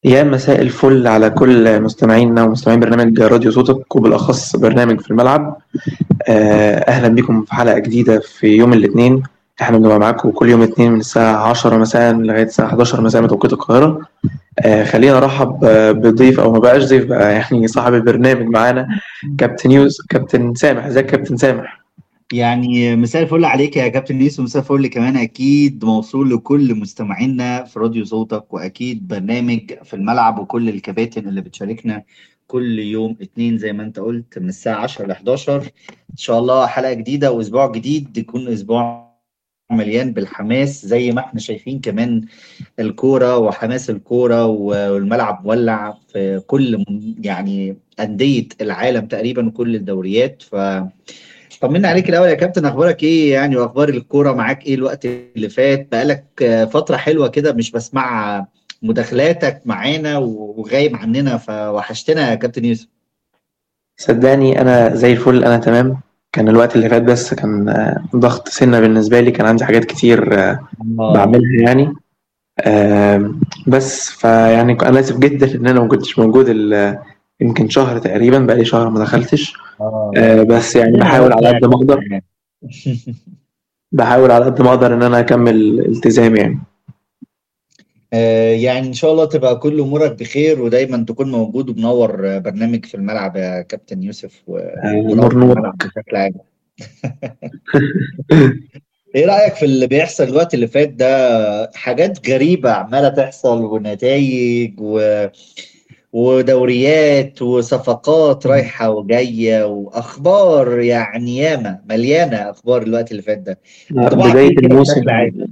يا مساء الفل على كل مستمعينا ومستمعين برنامج راديو صوتك وبالأخص برنامج في الملعب آه، أهلا بكم في حلقة جديدة في يوم الاثنين احنا بنبقى معاكم كل يوم اثنين من الساعة 10 مساء لغاية الساعة 11 مساء بتوقيت القاهرة آه، خلينا نرحب آه، بضيف أو ما بقاش ضيف بقى يعني صاحب البرنامج معانا كابتن يوز كابتن سامح ازيك كابتن سامح يعني مساء الفل عليك يا كابتن يوسف ومساء الفل كمان اكيد موصول لكل مستمعينا في راديو صوتك واكيد برنامج في الملعب وكل الكباتن اللي بتشاركنا كل يوم اتنين زي ما انت قلت من الساعة 10 ل 11 ان شاء الله حلقة جديدة واسبوع جديد يكون اسبوع مليان بالحماس زي ما احنا شايفين كمان الكورة وحماس الكورة والملعب مولع في كل يعني أندية العالم تقريبا وكل الدوريات ف طمنا عليك الاول يا كابتن اخبارك ايه يعني واخبار الكوره معاك ايه الوقت اللي فات بقالك فتره حلوه كده مش بسمع مداخلاتك معانا وغايب عننا فوحشتنا يا كابتن يوسف صدقني انا زي الفل انا تمام كان الوقت اللي فات بس كان ضغط سنه بالنسبه لي كان عندي حاجات كتير بعملها يعني بس فيعني انا اسف جدا ان انا ما كنتش موجود يمكن شهر تقريبا بقالي شهر ما دخلتش آه, آه بس يعني بحاول على قد ما اقدر بحاول على قد ما اقدر ان انا اكمل التزامي يعني آه يعني ان شاء الله تبقى كل امورك بخير ودايما تكون موجود ومنور برنامج في الملعب يا كابتن يوسف و... نور نورك بشكل عام ايه رايك في اللي بيحصل الوقت اللي فات ده حاجات غريبه عماله تحصل ونتائج و... ودوريات وصفقات رايحة وجاية وأخبار يعني ياما مليانة أخبار الوقت اللي فات ده بداية الموسم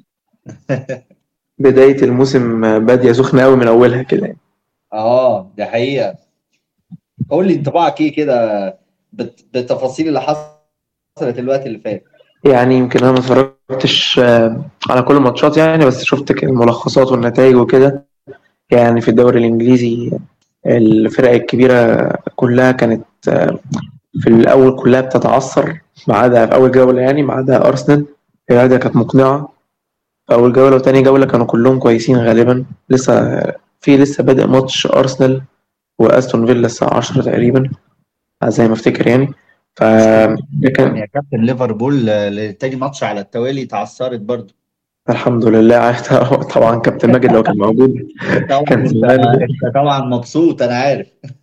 بداية الموسم بادية سخنة قوي من أولها كده اه دي حقيقة قول لي انطباعك ايه كده بالتفاصيل اللي حصلت الوقت اللي فات يعني يمكن انا ما اتفرجتش على كل الماتشات يعني بس شفت الملخصات والنتائج وكده يعني في الدوري الانجليزي الفرق الكبيرة كلها كانت في الأول كلها بتتعثر ما عدا في أول جولة يعني ما عدا أرسنال هي كانت مقنعة في أول جولة وتاني جولة كانوا كلهم كويسين غالبا لسه في لسه بادئ ماتش أرسنال وأستون فيلا الساعة 10 تقريبا زي ما أفتكر يعني ف كان يا كابتن ليفربول تاني ماتش على التوالي تعثرت برضه الحمد لله طبعا كابتن ماجد لو كان موجود طبعا كان انت طبعا مبسوط انا عارف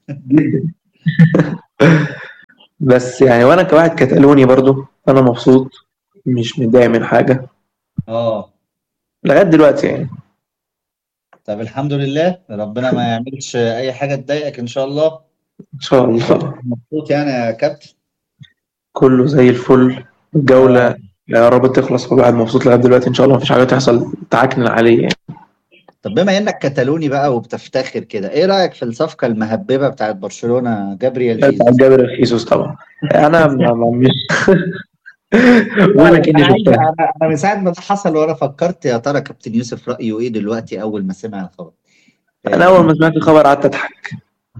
بس يعني وانا كواحد كتالوني برضو انا مبسوط مش متضايق من حاجه اه لغايه دلوقتي يعني طب الحمد لله ربنا ما يعملش اي حاجه تضايقك ان شاء الله ان شاء الله مبسوط يعني يا كابتن كله زي الفل الجوله آه. يا رب تخلص والواحد مبسوط لغايه دلوقتي ان شاء الله مفيش حاجه تحصل تعكنن عليه يعني. طب بما انك كتالوني بقى وبتفتخر كده ايه رايك في الصفقه المهببه بتاعت برشلونه جابرييل جيسوس بتاعت جابرييل جيسوس طبعا انا مش وانا كده انا انا من ساعه ما ده حصل وانا فكرت يا ترى كابتن يوسف رايه ايه دلوقتي اول ما سمع الخبر انا اول ما سمعت الخبر قعدت اضحك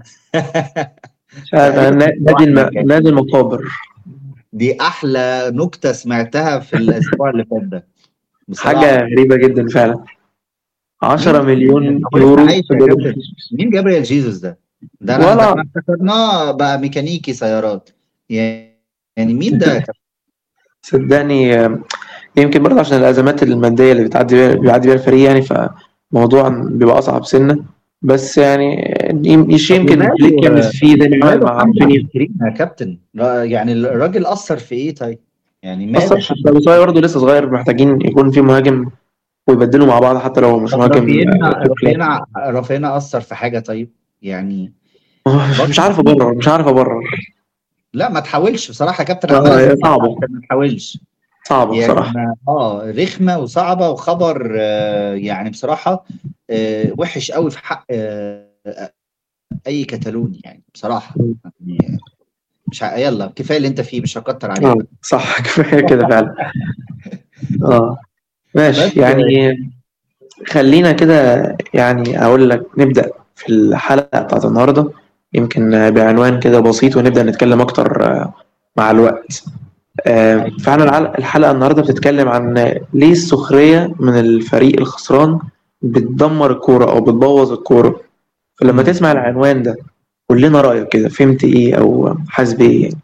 مش عارف نادي نادي المقابر دي احلى نكته سمعتها في الاسبوع اللي فات ده بصراحة. حاجه غريبه جدا فعلا 10 مليون يورو مين جابريل جيزوس ده؟ ده انا ولا افتكرناه بقى ميكانيكي سيارات يعني مين ده صدقني يمكن برضه عشان الازمات الماديه اللي بتعدي بيها بيعدي بيها الفريق يعني فموضوع بيبقى اصعب سنه بس يعني مش يمكن فليك يعمل فيه زي ما مع يا كابتن يعني الراجل اثر في ايه طيب؟ يعني ما اثر في صغير برضه لسه صغير محتاجين يكون في مهاجم ويبدلوا مع بعض حتى لو مش مهاجم رافينا رافينا رافينا اثر في حاجه طيب يعني مش عارف ابرر مش عارف ابرر لا ما تحاولش بصراحه يا كابتن اه صعبه ما تحاولش صعبه يعني بصراحه اه رخمه وصعبه وخبر آه يعني بصراحه آه وحش قوي في حق آه اي كتالوني يعني بصراحه يعني مش ع... يلا كفايه اللي انت فيه مش هكتر عليك آه صح كفايه كده فعلا اه ماشي يعني خلينا كده يعني اقول لك نبدا في الحلقه بتاعت النهارده يمكن بعنوان كده بسيط ونبدا نتكلم اكتر مع الوقت فاحنا الحلقه النهارده بتتكلم عن ليه السخريه من الفريق الخسران بتدمر الكوره او بتبوظ الكوره فلما تسمع العنوان ده قول لنا رأيك كده فهمت ايه او حاسس بايه يعني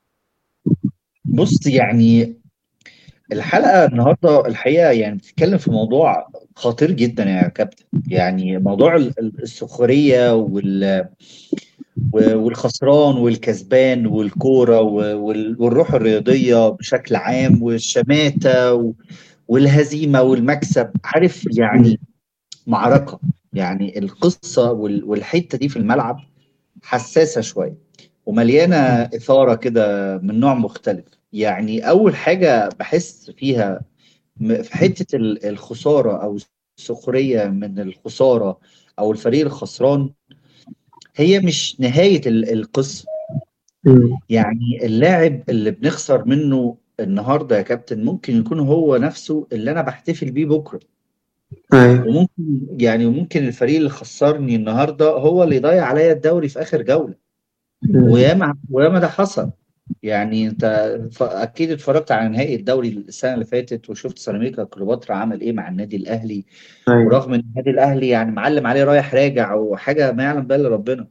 بص يعني الحلقة النهاردة الحقيقة يعني بتتكلم في موضوع خطير جدا يا كابتن يعني موضوع ال- ال- السخرية وال و- والخسران والكسبان والكورة و- وال- والروح الرياضية بشكل عام والشماتة و- والهزيمة والمكسب عارف يعني معركة يعني القصة وال- والحتة دي في الملعب حساسة شوية ومليانة إثارة كده من نوع مختلف يعني أول حاجة بحس فيها م- في حتة ال- الخسارة أو السخرية من الخسارة أو الفريق الخسران هي مش نهاية ال- القصة مم. يعني اللاعب اللي بنخسر منه النهارده يا كابتن ممكن يكون هو نفسه اللي انا بحتفل بيه بكره ايوه وممكن يعني وممكن الفريق اللي خسرني النهارده هو اللي يضيع عليا الدوري في اخر جوله مم. وياما وياما ده حصل يعني انت ف- اكيد اتفرجت على نهائي الدوري السنه اللي فاتت وشفت سيراميكا كليوباترا عمل ايه مع النادي الاهلي ايوه ورغم ان النادي الاهلي يعني معلم عليه رايح راجع وحاجه ما يعلم بها الا ربنا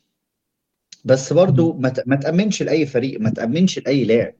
بس برضو ما ت- ما تامنش لاي فريق ما تامنش لاي لاعب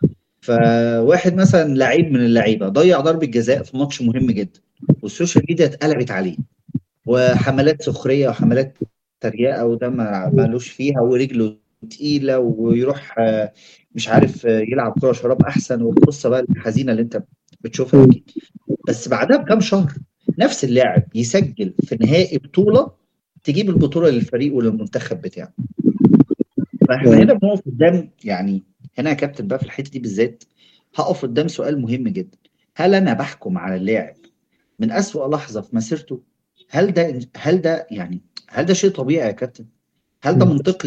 فواحد مثلا لعيب من اللعيبه ضيع ضربه جزاء في ماتش مهم جدا والسوشيال ميديا اتقلبت عليه وحملات سخريه وحملات تريقه وده ما مالوش فيها ورجله تقيله ويروح آه، مش عارف آه، يلعب كره شراب احسن والقصه بقى الحزينه اللي انت بتشوفها مم. اكيد بس بعدها بكام شهر نفس اللاعب يسجل في نهائي بطوله تجيب البطوله للفريق وللمنتخب بتاعه فاحنا مم. هنا بنقف قدام يعني هنا يا كابتن بقى في الحته دي بالذات هقف قدام سؤال مهم جدا هل انا بحكم على اللاعب من أسوأ لحظه في مسيرته هل ده هل ده يعني هل ده شيء طبيعي يا كابتن هل ده مم. منطقي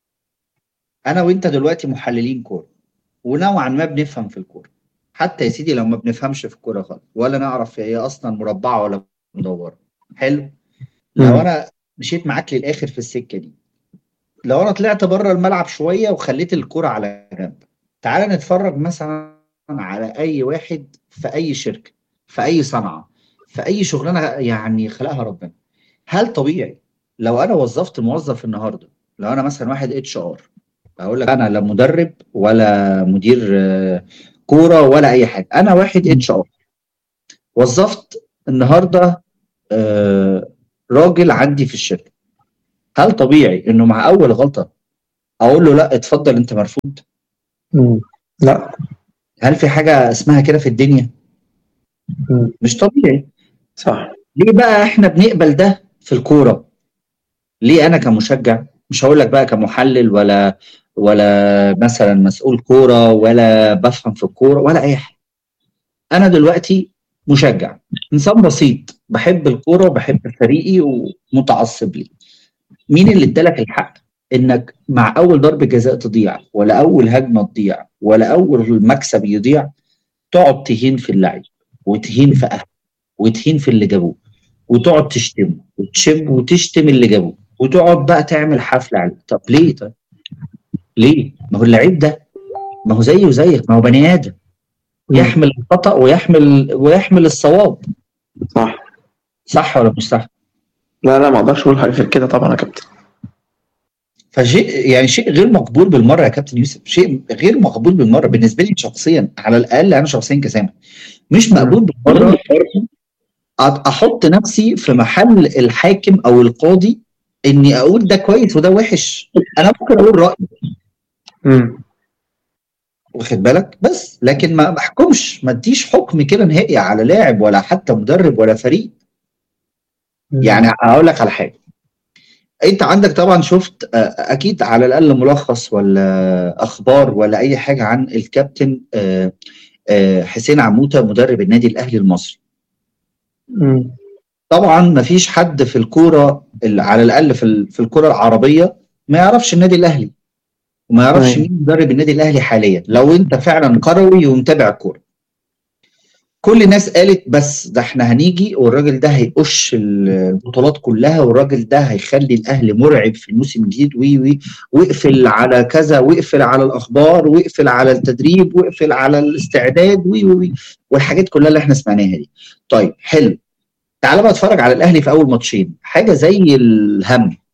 انا وانت دلوقتي محللين كوره ونوعا ما بنفهم في الكوره حتى يا سيدي لو ما بنفهمش في الكوره خالص ولا نعرف هي اصلا مربعه ولا مدوره حلو لو مم. انا مشيت معاك للاخر في السكه دي لو انا طلعت بره الملعب شويه وخليت الكوره على جنب تعال نتفرج مثلا على اي واحد في اي شركه في اي صنعه في اي شغلانه يعني خلقها ربنا هل طبيعي لو انا وظفت موظف النهارده لو انا مثلا واحد اتش ار اقول لك انا لا مدرب ولا مدير آه، كوره ولا اي حاجه انا واحد اتش ار وظفت النهارده آه، راجل عندي في الشركه هل طبيعي انه مع اول غلطه اقول له لا اتفضل انت مرفوض مم. لا هل في حاجه اسمها كده في الدنيا مم. مش طبيعي صح ليه بقى احنا بنقبل ده في الكوره ليه انا كمشجع مش هقول لك بقى كمحلل ولا ولا مثلا مسؤول كوره ولا بفهم في الكوره ولا اي حاجه انا دلوقتي مشجع انسان بسيط بحب الكوره وبحب فريقي ومتعصب ليه مين اللي ادالك الحق انك مع اول ضربه جزاء تضيع ولا اول هجمه تضيع ولا اول مكسب يضيع تقعد تهين في اللعيب وتهين في اهله وتهين في اللي جابوه وتقعد تشتمه وتشم وتشتم اللي جابوه وتقعد بقى تعمل حفله عليه طب ليه طيب ليه ما هو اللعيب ده ما هو زيه زيك ما هو بني ادم مم. يحمل الخطا ويحمل ويحمل الصواب صح صح ولا مش صح لا لا ما اقدرش اقول حاجه غير كده طبعا يا كابتن فشيء يعني شيء غير مقبول بالمره يا كابتن يوسف شيء غير مقبول بالمره بالنسبه لي شخصيا على الاقل انا شخصيا كسامه مش مقبول بالمره أ- احط نفسي في محل الحاكم او القاضي اني اقول ده كويس وده وحش انا ممكن اقول رايي مم. واخد بالك بس لكن ما بحكمش ما اديش حكم كده نهائي على لاعب ولا حتى مدرب ولا فريق مم. يعني هقول لك على حاجه انت عندك طبعا شفت آه، اكيد على الاقل ملخص ولا اخبار ولا اي حاجه عن الكابتن آه، آه، حسين عموته مدرب النادي الاهلي المصري مم. طبعا ما فيش حد في الكوره ال- على الاقل في ال- في الكوره العربيه ما يعرفش النادي الاهلي وما يعرفش أيوة. مين مدرب النادي الاهلي حاليا لو انت فعلا كروي ومتابع الكوره كل الناس قالت بس ده احنا هنيجي والراجل ده هيقش البطولات كلها والراجل ده هيخلي الاهلي مرعب في الموسم الجديد وي وي واقفل على كذا واقفل على الاخبار واقفل على التدريب واقفل على الاستعداد وي وي وي والحاجات كلها اللي احنا سمعناها دي طيب حلو تعال بقى اتفرج على الاهلي في اول ماتشين حاجه زي الهم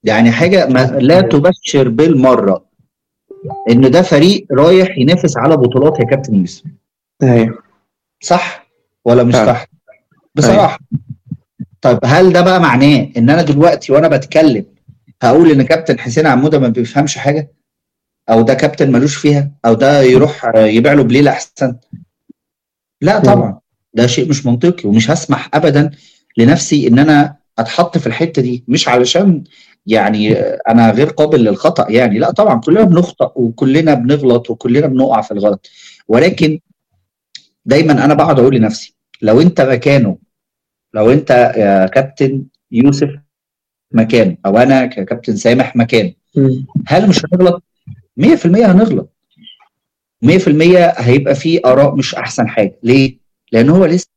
يعني حاجه ما لا تبشر بالمره ان ده فريق رايح ينافس على بطولات يا كابتن يوسف ايوه صح ولا مش فعلا. صح بصراحه طيب هل ده بقى معناه ان انا دلوقتي وانا بتكلم هقول ان كابتن حسين عموده ما بيفهمش حاجه او ده كابتن ملوش فيها او ده يروح يبيع له بليله احسن لا طبعا ده شيء مش منطقي ومش هسمح ابدا لنفسي ان انا اتحط في الحته دي مش علشان يعني انا غير قابل للخطا يعني لا طبعا كلنا بنخطا وكلنا بنغلط وكلنا بنقع في الغلط ولكن دايما انا بقعد اقول لنفسي لو انت مكانه لو انت يا كابتن يوسف مكانه او انا ككابتن سامح مكانه مم. هل مش هنغلط 100% هنغلط 100% هيبقى في اراء مش احسن حاجه ليه لان هو لسه